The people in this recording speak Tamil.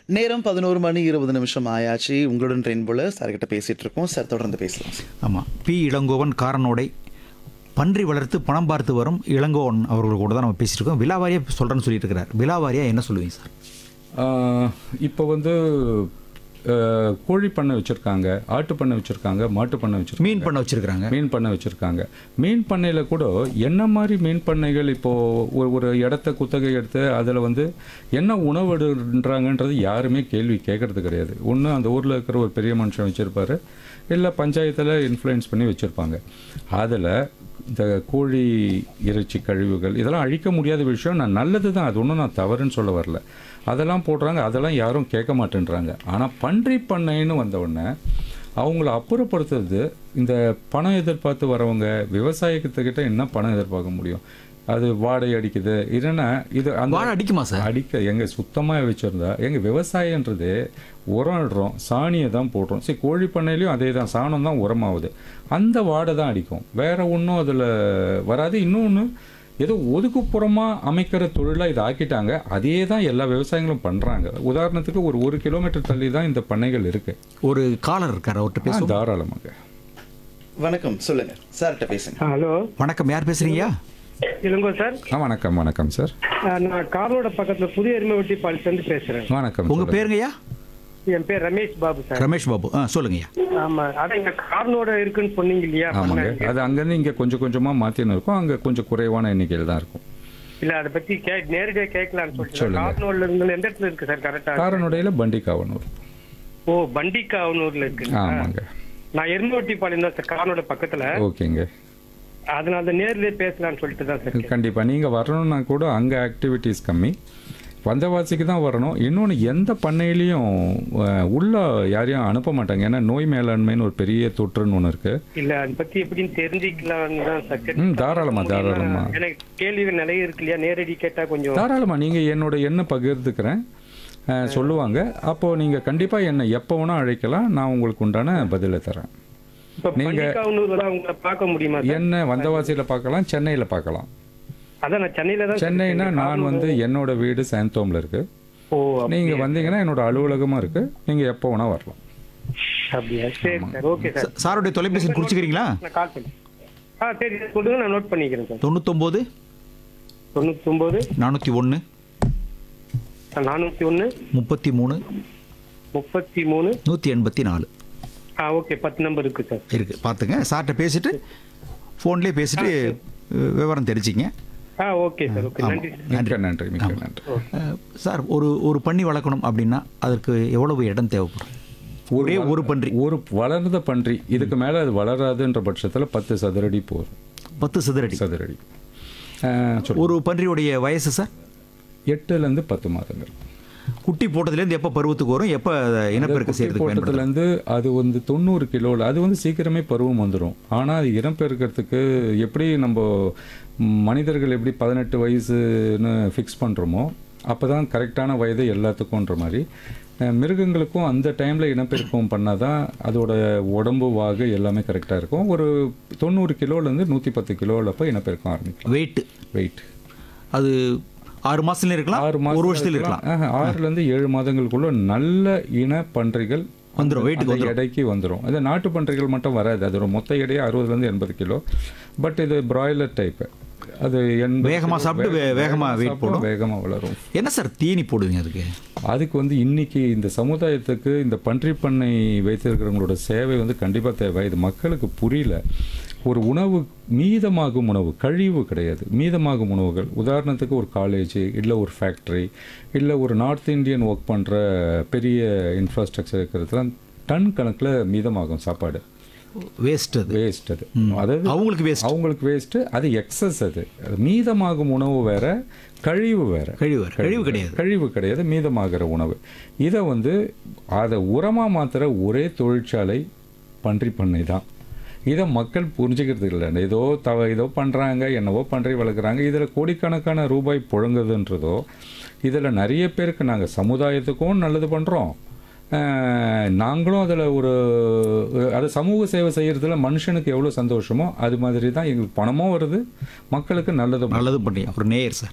நேரம் பதினோரு மணி இருபது நிமிஷம் ஆயாச்சு உங்களுடன் ட்ரெயின் போல சார் கிட்ட பேசிட்டு இருக்கோம் சார் தொடர்ந்து பேசலாம் ஆமாம் பி இளங்கோவன் காரனோடை பன்றி வளர்த்து பணம் பார்த்து வரும் இளங்கோவன் அவர்கள் கூட தான் நம்ம பேசிட்டு இருக்கோம் விலாவாரியாக சொல்கிறேன்னு சொல்லிட்டு இருக்கிறார் விலாவாரியாக என்ன சொல்லுவீங்க சார் ஆஹ் இப்போ வந்து ஆஹ் கோழி பண்ணை வச்சுருக்காங்க ஆட்டு பண்ணை வச்சுருக்காங்க மாட்டு பண்ணை வச்சுருக்காங்க மீன் பண்ண வச்சிருக்கிறாங்க மீன் பண்ணை வச்சுருக்காங்க மீன் பண்ணையில் கூட என்ன மாதிரி மீன் பண்ணைகள் இப்போது ஒரு ஒரு இடத்த குத்தகை எடுத்து அதில் வந்து என்ன உணவிடுன்றாங்கன்றது யாருமே கேள்வி கேட்கறது கிடையாது ஒன்று அந்த ஊரில் இருக்கிற ஒரு பெரிய மனுஷன் வச்சுருப்பாரு இல்லை பஞ்சாயத்தில் இன்ஃப்ளூயன்ஸ் பண்ணி வச்சுருப்பாங்க அதில் இந்த கோழி இறைச்சி கழிவுகள் இதெல்லாம் அழிக்க முடியாத விஷயம் நான் நல்லது தான் அது ஒன்றும் நான் தவறுன்னு சொல்ல வரல அதெல்லாம் போடுறாங்க அதெல்லாம் யாரும் கேட்க மாட்டேன்றாங்க ஆனால் பன்றி பண்ணைன்னு வந்த உடனே அவங்கள அப்புறப்படுத்துறது இந்த பணம் எதிர்பார்த்து வரவங்க விவசாயத்துக்கிட்ட என்ன பணம் எதிர்பார்க்க முடியும் அது வாடகை அடிக்குது இல்லைன்னா இது அந்த வாழை அடிக்குமா சார் அடிக்க எங்க சுத்தமாக வச்சுருந்தா எங்க விவசாயன்றது உரம் இடுறோம் சாணியை தான் போடுறோம் சரி கோழி பண்ணையிலையும் அதே தான் சாணம் தான் உரமாகுது அந்த வாடை தான் அடிக்கும் வேற ஒன்றும் அதில் வராது இன்னொன்று ஏதோ ஒதுக்குப்புறமாக அமைக்கிற தொழிலாக இதை ஆக்கிட்டாங்க அதே தான் எல்லா விவசாயிகளும் பண்ணுறாங்க உதாரணத்துக்கு ஒரு ஒரு கிலோமீட்டர் தள்ளி தான் இந்த பண்ணைகள் இருக்கு ஒரு காலர் இருக்கார் அவர்கிட்ட ஆ, பேசுவோம் தாராளமாக வணக்கம் சொல்லுங்க சார்கிட்ட பேசுங்க ஹலோ வணக்கம் யார் பேசுறீங்க இளங்கோ சார் ஆ வணக்கம் வணக்கம் சார் அஹ் நான் காரோட பக்கத்துல புதிய எருமைவட்டி பாலிசிலிருந்து பேசுறேன் வணக்கம் உங்கள் சொல்லுங்க. பேருங்கய்யா என் பேர் ரமேஷ் பாபு சார் ரமேஷ் பாபு ஆ சொல்லுங்கய்யா ஆமா அதான் இங்க கார்னோட இருக்குன்னு சொன்னீங்க இல்லையா ஆமாங்க பண்ண. அது அங்கேருந்து இங்கே கொஞ்சம் கொஞ்சமாக மாற்றின்னு இருக்கும் அங்கே கொஞ்சம் குறைவான எண்ணிக்கையில் தான் இருக்கும் இல்ல அதை பத்தி கே நேரடியா கேட்கலாம்னு சொல்லிட்டு சொல்லுங்க. கார்னோட்ல இருந்து எந்த இடத்துல இருக்கு சார் கரெக்டா காரனுடையில் பண்டிகாவனூர் ஓ பண்டிகாவனூர்ல இருக்கு ஆமாங்க நான் எருமைவட்டி பாளையம் தான் சார் கார்னோட பக்கத்துல ஓகேங்க அதனால அந்த நேர்லயே பேசலாம்னு சொல்லிட்டு தான் சார் கண்டிப்பா நீங்க வரணும்னா கூட அங்க ஆக்டிவிட்டீஸ் கம்மி வந்தவாசிக்கு தான் வரணும் இன்னொன்று எந்த பண்ணையிலையும் அஹ், உள்ள யாரையும் அனுப்ப மாட்டாங்க ஏன்னா நோய் மேலாண்மைன்னு ஒரு பெரிய தொற்றுன்னு ஒன்று இருக்கு இல்ல அதை பத்தி எப்படின்னு தெரிஞ்சுக்கலாம்னு தான் சார் கேட்டேன். ம் தாராளமா தாராளமா எனக்கு கேள்விகள் நிறைய இருக்கு இல்லையா நேரடி கேட்டா கொஞ்சம் தாராளமா நீங்க என்னோட எண்ணை பகிர்ந்துக்கிறேன் அஹ், சொல்லுவாங்க அப்போ நீங்க கண்டிப்பா என்னை எப்போ வேணா அழைக்கலாம் நான் உங்களுக்கு உண்டான பதிலை தரேன் இப்ப பண்டிகாவனூர் வந்து உங்களை பார்க்க முடியுமா சார் என்ன வந்தவாசியில பார்க்கலாம் சென்னையில பார்க்கலாம் அதான் நான் சென்னையில தான் சென்னைனா நான் வந்து என்னோட வீடு சாந்தோம்ல இருக்கு ஓ நீங்க வந்தீங்கன்னா என்னோட அலுவலகமா இருக்கு நீங்க எப்போ வேணா வரலாம் அப்படியா சரி சார் ஓகே சார் ச- சாருடைய தொலைபேசி குறிச்சிக்கிறீங்களா நான் கால் பண்ணி ஆ சரி சார் கொடுங்க நான் நோட் பண்ணிக்கிறேன் சார் தொண்ணூத்தொம்போது தொண்ணூத்தி ஒன்பது நானூற்றி ஒன்று நானூத்தி ஒன்று முப்பத்தி மூணு முப்பத்தி மூணு நூற்றி எண்பத்தி நாலு ஆ ஓகே பத்து நம்பர் இருக்கு சார் இருக்குது பார்த்துங்க சார்கிட்ட பேசிட்டு ஃபோன்லேயே பேசிட்டு அஹ், விவரம் தெரிஞ்சிங்க ஆ ஓகே சார் ஓகே நன்றி சார் மிக்க நன்றி மிக்க நன்றி அஹ், சார் ஒரு ஒரு பண்ணி வளர்க்கணும் அப்படின்னா அதற்கு எவ்வளவு இடம் தேவைப்படும் ஒரே ஒரு பன்றி ஒரு வளர்ந்த பன்றி இதுக்கு மேல அது வளராதுன்ற பட்சத்துல பத்து சதுரடி போதும் பத்து சதுரடி சதுரடி அஹ், சொல்லு. ஒரு பன்றியுடைய வயசு சார் எட்டுல இருந்து பத்து மாதங்கள் குட்டி போட்டதுலேருந்து எப்போ பருவத்துக்கு வரும் எப்போ இனப்பெருக்க செய்யறதுக்கு பயன்படுது போட்டதுலேருந்து அது வந்து தொண்ணூறு கிலோவில் அது வந்து சீக்கிரமே பருவம் வந்துடும் ஆனால் அது இனப்பெருக்கிறதுக்கு எப்படி நம்ம ம், மனிதர்கள் எப்படி பதினெட்டு வயசுன்னு ஃபிக்ஸ் பண்ணுறோமோ அப்போ தான் கரெக்டான வயது எல்லாத்துக்கும்ன்ற மாதிரி அஹ், மிருகங்களுக்கும் அந்த டைமில் இனப்பெருக்கம் பண்ணால் தான் அதோட உடம்பு வாகு எல்லாமே கரெக்டாக இருக்கும் ஒரு தொண்ணூறு கிலோலேருந்து நூற்றி பத்து கிலோவில் அப்போ இனப்பெருக்கம் ஆரம்பிக்கும் வெயிட் வெயிட் அது ஆறு மாசத்துல இருக்கலாம் ஆறு மாதம் ஒரு வருஷத்துல இருக்கலாம் ஆறுலேருந்து ஏழு மாதங்களுக்குள்ள நல்ல இன பன்றிகள் வந்துரும், weight க்கு அந்த எடைக்கு வந்துடும் அது நாட்டு பன்றிகள் மட்டும் வராது அதோட மொத்த எடையே அறுபதுலேருந்து எண்பது கிலோ பட் இது பிராய்லர் டைப்பு அது எண்பது வேகமா கிலோ, சாப்பிட்டு வே- வேகமா weight சாப்பிடும், போடும். வேகமா வளரும் என்ன சார் தீனி போடுவீங்க அதுக்கு அதுக்கு வந்து இன்னைக்கு இந்த சமுதாயத்துக்கு இந்த பன்றி பண்ணை வைத்திருக்கிறவங்களோட சேவை வந்து கண்டிப்பாக தேவை இது மக்களுக்கு புரியல ஒரு உணவு மீதமாகும் உணவு கழிவு கிடையாது மீதமாகும் உணவுகள் உதாரணத்துக்கு ஒரு காலேஜ் இல்லை ஒரு ஃபேக்ட்ரி இல்லை ஒரு நார்த் இந்தியன் ஒர்க் பண்ணுற பெரிய இன்ஃப்ராஸ்ட்ரக்சர் இருக்கிறதுலாம் டன் கணக்கில் மீதமாகும் சாப்பாடு வேஸ்ட் அது வேஸ்ட் அது அதாவது அவங்களுக்கு வேஸ்ட் அவங்களுக்கு வேஸ்ட்டு அது எக்ஸஸ் அது அது மீதமாகும் உணவு வேற கழிவு வேற கழிவு வேற. கழிவு கிடையாது கழிவு கிடையாது மீதமாகிற உணவு இதை வந்து அதை உரமாக மாத்துற ஒரே தொழிற்சாலை பன்றி பண்ணை தான் இதை மக்கள் புரிஞ்சுக்கிறது இல்லை ஏதோ தவ ஏதோ பண்ணுறாங்க என்னவோ பன்றி வளர்க்குறாங்க இதில் கோடிக்கணக்கான ரூபாய் புழங்குதுன்றதோ இதில் நிறைய பேருக்கு நாங்கள் சமுதாயத்துக்கும் நல்லது பண்ணுறோம் நாங்களும் அதில் ஒரு அது சமூக சேவை செய்கிறதுல மனுஷனுக்கு எவ்வளோ சந்தோஷமோ அது மாதிரி தான் எங்களுக்கு பணமும் வருது மக்களுக்கு நல்லது நல்லது பண்ணி ஒரு நேயர் சார்